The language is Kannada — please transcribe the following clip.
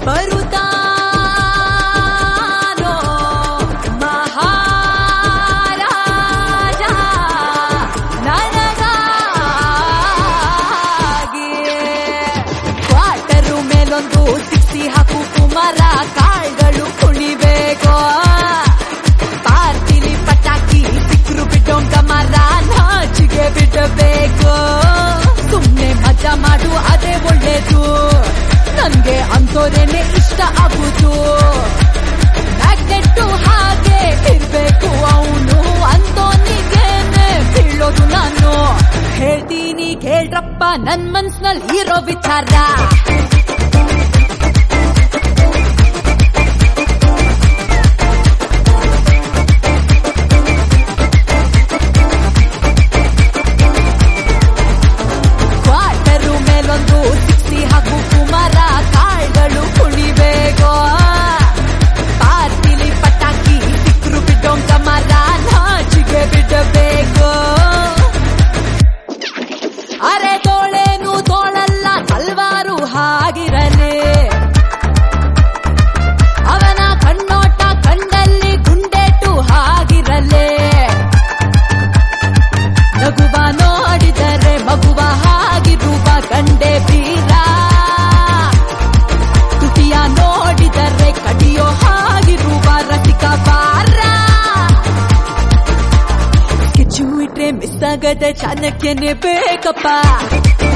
ಬರುತ್ತಾನೋ ಮಹಾರಾಜ ನನಗಾಗಿ ಕ್ವಾಟರು ಮೇಲೊಂದು ಸಿಕ್ಸಿ ಹಾಕು ಕುಮಾರ ಕಾಳ್ಗಳು ಕುಣಿಬೇಕೋ ಪಾರ್ಟಿಲಿ ಪಟಾಕಿ ಸಿಕ್ರು ಬಿಟ್ಟೋಂಗ ಮರ ನಾಚಿಗೆ ಬಿಡಬೇಕು ಸುಮ್ನೆ ಮಜಾ ಮಾಡು ಅದೇ ಒಳ್ಳೇದು ನನ್ಗೆ ಅಂತೋರೇನೆ ಇಷ್ಟ ಆಗುದು ಮ್ಯಾಗ್ನೆಟ್ಟು ಹಾಗೆ ಇರ್ಬೇಕು ಅವನು ಅಂತೋನಿಗೇನೆ ಬೀಳೋದು ನಾನು ಹೇಳ್ತೀನಿ ಕೇಳ್ರಪ್ಪ ನನ್ ಮನ್ಸ್ನಲ್ಲಿ ಇರೋ ವಿಚಾರ ಕ್ವಾಟರು ಮೇಲೊಂದು ಸಿಕ್ಸಿ ಹಾಕು ಕುಮಾರ ಕಾಳ್ಗಳು ಕುಣಿಬೇಕೋ ಪಾರ್ಟಿಲಿ ಪಟಾಕಿ ಸಿಕ್ರು ಬಿಟ್ಟೋಂಗ ಮರ ನಾಚಿಗೆ ಬಿಡಬೇಕು ಅರೆ ತೋಳೇನು ತೋಳಲ್ಲ ಹಲ್ವಾರು ಹಾಗಿರಲಿ ಅವನ ಕಣ್ಣೋಟ ಕಣ್ಣಲ್ಲಿ ಗುಂಡೇಟು ಹಾಗಿರಲೇ ನಗುವ ನೋಡಿದರೆ ಮಗುವ ಹಾಗಿರುವ ಗಂಡೆ ಬೀರ ತುಟಿಯ ನೋಡಿದರೆ ಕಡಿಯೋ ಹಾಗಿರುವ ರಸಿಕ ಬಾರ ಕಿಚ್ಚು ಇಟ್ರೆ ಮಿಸ್ ಆಗದೆ ಚಾಣಕ್ಯನೇ ಬೇಕಪ್ಪ